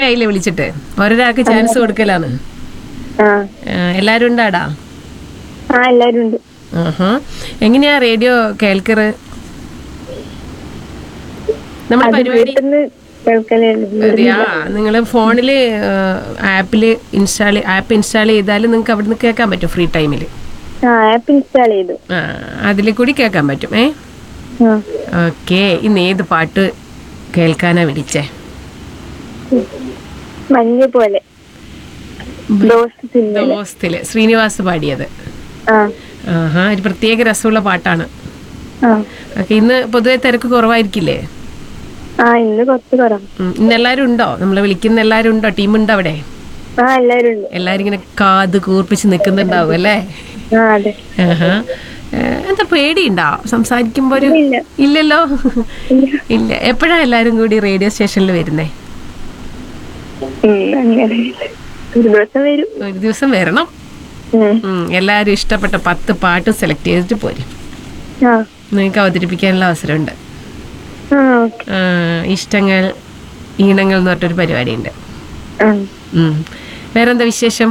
ആയില്ലേ വിളിച്ചിട്ട് ഓരോരാൾക്ക് ചാൻസ് കൊടുക്കലാണ് ആ ആ, എല്ലാരും ഉണ്ടാടാ ആ എല്ലാരും ഉണ്ട് ആഹാ എങ്ങനെയാ റേഡിയോ കേൾക്കറ് നമ്മുടെ അത് പരിപാടി വീട്ടിന്ന് കേൾക്കലേ ഉള്ളൂ. ആ നിങ്ങൾ ഫോണിൽ ആപ്പിൽ ഇൻസ്റ്റാൾ ആപ്പ് ഇൻസ്റ്റാൾ ചെയ്താൽ നിങ്ങൾക്ക് അവിടെ നിന്ന് കേൾക്കാൻ പറ്റും ഫ്രീ ടൈമിൽ ആ ആപ്പ് ഇൻസ്റ്റാൾ ചെയ്തു ആ അതിൽ കൂടി കേൾക്കാൻ പറ്റും ഏ ആ ഓക്കെ ഇന്ന് ഏത് പാട്ട് കേൾക്കാനാ വിളിച്ചേ മഞ്ഞ പോലെ ദോസ്ത് സിനിമ ദോസ്തില് ശ്രീനിവാസ് പാടിയത് ആ ആഹാ ഒരു പ്രത്യേക രസമുള്ള പാട്ടാണ് ആ ഓക്കെ ഇന്ന് പൊതുവെ തിരക്ക് കുറവായിരിക്കില്ലേ ആ ഇന്ന് കുറച്ച് കുറവ് ഉം, ഇന്ന് എല്ലാവരും ഉണ്ടോ നമ്മൾ വിളിക്കുന്ന എല്ലാവരും ഉണ്ടോ ടീം ഉണ്ടോ അവിടെ ആ എല്ലാരും ഉണ്ട് എല്ലാരും ഇങ്ങനെ കാത് കൂർപ്പിച്ച് നിൽക്കുന്നുണ്ടാവും അല്ലേ ആ അതെ ആഹാ. ഏ, എന്താ പേടിയുണ്ടോ സംസാരിക്കുമ്പോ ഒരു ഇല്ല. ഇല്ലല്ലോ ഇല്ല എപ്പോഴാ എല്ലാരും കൂടി റേഡിയോ സ്റ്റേഷനിൽ വരുന്നേ ഉം, അങ്ങനെ ഒരു ദിവസം വരും ഒരു ദിവസം വരണം ഉം. ഉം, എല്ലാരും ഇഷ്ടപ്പെട്ട പത്ത് പാട്ട് സെലക്ട് ചെയ്തിട്ട് പോരും ആ നിങ്ങൾക്ക് അവതരിപ്പിക്കാനുള്ള അവസരമുണ്ട് ആ ഓക്കെ ആ, ഇഷ്ടങ്ങൾ ഈണങ്ങൾ എന്ന് പറഞ്ഞൊരു പരിപാടിയുണ്ട് ആ ഉം. വേറെന്താ വിശേഷം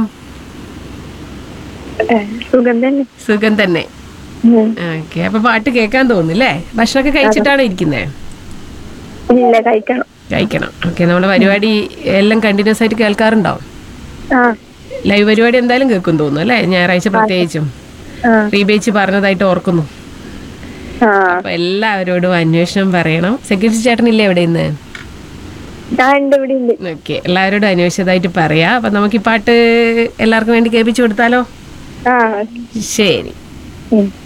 ഏ, സുഖം തന്നെ സുഖം തന്നെ ഉം. ഓക്കെ അപ്പൊ പാട്ട് കേൾക്കാൻ തോന്നുന്നില്ലേ ഭക്ഷണമൊക്കെ കഴിച്ചിട്ടാണ് ഇരിക്കുന്നത് ഇല്ല കഴിക്കണം കഴിക്കണം ഓക്കെ നമ്മുടെ പരിപാടി എല്ലാം കണ്ടിന്യൂസ് ആയിട്ട് കേൾക്കാറുണ്ടോ ആ ലൈവ് പരിപാടി എന്തായാലും കേൾക്കും തോന്നുന്നു അല്ലേ ഞായറാഴ്ച പ്രത്യേകിച്ചും ആ റീബേച്ച് പറഞ്ഞതായിട്ട് ഓർക്കുന്നു ആ അപ്പൊ എല്ലാവരോടും അന്വേഷണം പറയണം സെക്യൂരിറ്റി ചേട്ടനില്ലേ എവിടെ ഇന്ന് ഞാൻ ഉണ്ട് ഇവിടെ ഉണ്ട് ഓക്കെ എല്ലാവരോടും അന്വേഷിച്ചതായിട്ട് പറയാം അപ്പൊ നമുക്ക് ഈ പാട്ട് എല്ലാവർക്കും വേണ്ടി കേൾപ്പിച്ചു കൊടുത്താലോ ആ ശരി ഉം.